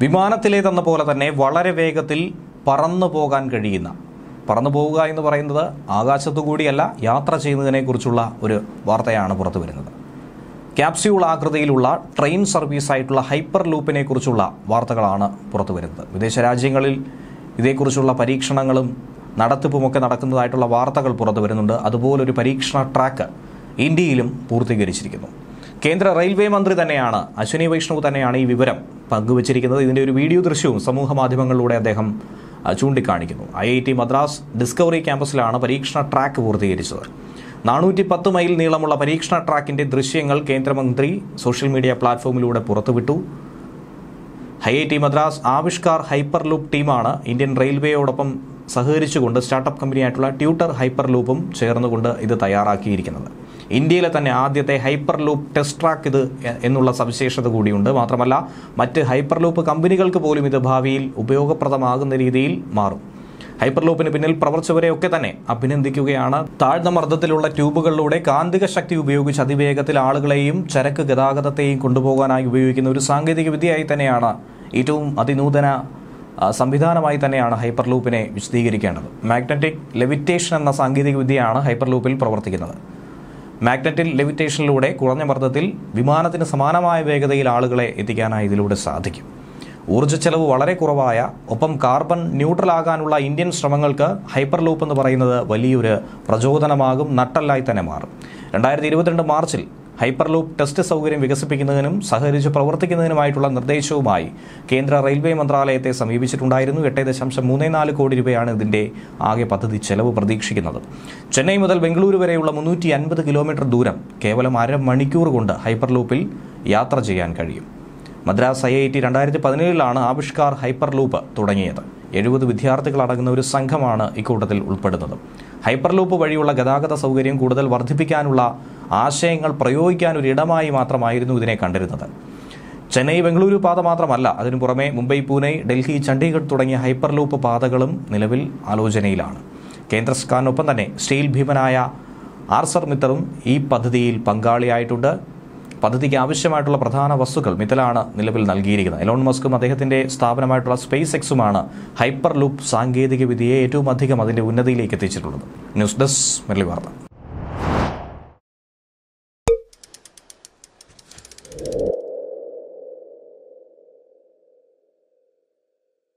വിമാനത്തിലേതെന്ന പോലെ തന്നെ വളരെ വേഗത്തിൽ പറന്നു പോകാൻ കഴിയുന്ന പറന്നു പോവുക എന്ന് പറയുന്നത് ആകാശത്തു കൂടിയല്ല യാത്ര ചെയ്യുന്നതിനെക്കുറിച്ചുള്ള ഒരു വാർത്തയാണ് പുറത്തു വരുന്നത് ക്യാപ്സ്യൂൾ ആകൃതിയിലുള്ള ട്രെയിൻ സർവീസ് ആയിട്ടുള്ള ഹൈപ്പർ ലൂപ്പിനെ കുറിച്ചുള്ള വാർത്തകളാണ് പുറത്തു വരുന്നത് വിദേശ രാജ്യങ്ങളിൽ ഇതേക്കുറിച്ചുള്ള പരീക്ഷണങ്ങളും നടത്തിപ്പുമൊക്കെ നടക്കുന്നതായിട്ടുള്ള വാർത്തകൾ പുറത്തു വരുന്നുണ്ട് അതുപോലൊരു പരീക്ഷണ ട്രാക്ക് ഇന്ത്യയിലും പൂർത്തീകരിച്ചിരിക്കുന്നു കേന്ദ്ര റെയിൽവേ മന്ത്രി തന്നെയാണ് അശ്വിനി വൈഷ്ണവ് തന്നെയാണ് ഈ വിവരം പങ്കുവച്ചിരിക്കുന്നത് ഇതിന്റെ ഒരു വീഡിയോ ദൃശ്യവും സമൂഹ മാധ്യമങ്ങളിലൂടെ അദ്ദേഹം ആ, ചൂണ്ടിക്കാണിക്കുന്നു I I T Madras discovery ക്യാമ്പസിലാണ് പരീക്ഷണ ട്രാക്ക് പൂർത്തീകരിച്ചത് നാനൂറ്റി പത്ത് മൈൽ നീളമുള്ള പരീക്ഷണ ട്രാക്കിന്റെ ദൃശ്യങ്ങൾ കേന്ദ്രമന്ത്രി സോഷ്യൽ മീഡിയ പ്ലാറ്റ്ഫോമിലൂടെ പുറത്തുവിട്ടു I I T Madras Avishkar hyper loop ടീമാണ് ഇന്ത്യൻ റെയിൽവേയോടൊപ്പം സഹകരിച്ചുകൊണ്ട് സ്റ്റാർട്ടപ്പ് കമ്പനിയായിട്ടുള്ള ട്യൂട്ടർ ഹൈപ്പർ ലൂപ്പും ചേർന്നുകൊണ്ട് ഇത് തയ്യാറാക്കിയിരിക്കുന്നത് ഇന്ത്യയിലെ തന്നെ ആദ്യത്തെ ഹൈപ്പർ ലൂപ്പ് ടെസ്റ്റ് ട്രാക്ക് ഇത് എ- എന്നുള്ള സവിശേഷത കൂടിയുണ്ട് മാത്രമല്ല മറ്റ് ഹൈപ്പർ ലൂപ്പ് കമ്പനികൾക്ക് പോലും ഇത് ഭാവിയിൽ ഉപയോഗപ്രദമാകുന്ന രീതിയിൽ മാറും ഹൈപ്പർ ലൂപ്പിന് പിന്നിൽ പ്രവർത്തിച്ചവരെയൊക്കെ തന്നെ അഭിനന്ദിക്കുകയാണ് താഴ്ന്ന മർദ്ദത്തിലുള്ള ട്യൂബുകളിലൂടെ കാന്തിക ശക്തി ഉപയോഗിച്ച് അതിവേഗത്തിൽ ആളുകളെയും ചരക്ക് ഗതാഗതത്തെയും കൊണ്ടുപോകാനായി ഉപയോഗിക്കുന്ന ഒരു സാങ്കേതിക വിദ്യയായി തന്നെയാണ് ഏറ്റവും അതിനൂതന ആ, സംവിധാനമായി തന്നെയാണ് ഹൈപ്പർ ലൂപ്പിനെ വിശദീകരിക്കേണ്ടത് മാഗ്നറ്റിക് ലെവിറ്റേഷൻ എന്ന സാങ്കേതിക വിദ്യയാണ് ഹൈപ്പർ ലൂപ്പിൽ പ്രവർത്തിക്കുന്നത് മാഗ്നറ്റിക് ലെവിറ്റേഷനിലൂടെ കുറഞ്ഞ മർദ്ദത്തിൽ വിമാനത്തിന് സമാനമായ വേഗതയിൽ ആളുകളെ എത്തിക്കാനായി ഇതിലൂടെ സാധിക്കും ഊർജ്ജച്ചെലവ് വളരെ കുറവായ ഒപ്പം കാർബൺ ന്യൂട്രൽ ആകാനുള്ള ഇന്ത്യൻ ശ്രമങ്ങൾക്ക് ഹൈപ്പർ ലൂപ്പ് എന്ന് പറയുന്നത് വലിയൊരു പ്രചോദനമാകും നട്ടല്ലായി തന്നെ മാറും രണ്ടായിരത്തി ഇരുപത്തിരണ്ട് മാർച്ചിൽ ഹൈപ്പർ ലൂപ്പ് ടെസ്റ്റ് സൗകര്യം വികസിപ്പിക്കുന്നതിനും സഹകരിച്ച് പ്രവർത്തിക്കുന്നതിനുമായിട്ടുള്ള നിർദ്ദേശവുമായി കേന്ദ്ര റെയിൽവേ മന്ത്രാലയത്തെ സമീപിച്ചിട്ടുണ്ടായിരുന്നു എട്ട് ദശാംശം മൂന്ന് നാല് കോടി രൂപയാണ് ഇതിന്റെ ആകെ പദ്ധതി ചെലവ് പ്രതീക്ഷിക്കുന്നത് ചെന്നൈ മുതൽ ബംഗളൂരു വരെയുള്ള മുന്നൂറ്റി അൻപത് കിലോമീറ്റർ ദൂരം കേവലം അര മണിക്കൂർ കൊണ്ട് ഹൈപ്പർ ലൂപ്പിൽ യാത്ര ചെയ്യാൻ കഴിയും മദ്രാസ് ഐ ഐ ടി രണ്ടായിരത്തി പതിനേഴിലാണ് ആവിഷ്കാർ ഹൈപ്പർ ലൂപ്പ് തുടങ്ങിയത് എഴുപത് വിദ്യാർത്ഥികൾ അടങ്ങുന്ന ഒരു സംഘമാണ് ഇക്കൂട്ടത്തിൽ ഉൾപ്പെടുന്നത് ഹൈപ്പർ ലൂപ്പ് വഴിയുള്ള ഗതാഗത സൗകര്യം കൂടുതൽ വർദ്ധിപ്പിക്കാനുള്ള ആശയങ്ങൾ പ്രയോഗിക്കാൻ ഒരു ഇടമായി മാത്രമായിരുന്നു ഇതിനെ കണ്ടിരുന്നത് ചെന്നൈ ബംഗളൂരു പാത മാത്രമല്ല അതിനു പുറമെ മുംബൈ പൂനെ ഡൽഹി ചണ്ഡീഗഡ് തുടങ്ങിയ ഹൈപ്പർ ലൂപ്പ് പാതകളും നിലവിൽ ആലോചനയിലാണ് കേന്ദ്ര സർക്കാരിനൊപ്പം തന്നെ സ്റ്റീൽ ഭീമനായ ആർസർ മിത്തറും ഈ പദ്ധതിയിൽ പങ്കാളിയായിട്ടുണ്ട് പദ്ധതിക്ക് ആവശ്യമായിട്ടുള്ള പ്രധാന വസ്തുക്കൾ മിത്തലാണ് നിലവിൽ നൽകിയിരിക്കുന്നത് എലോൺ മസ്കും അദ്ദേഹത്തിന്റെ സ്ഥാപനമായിട്ടുള്ള സ്പേസ് എക്സുമാണ് ഹൈപ്പർ ലൂപ്പ് സാങ്കേതിക വിദ്യയെ ഏറ്റവും അധികം അതിന്റെ ഉന്നതിയിലേക്ക് എത്തിച്ചിട്ടുള്ളത് ന്യൂസ് ഡെസ്ക് മെർലി വാർത്ത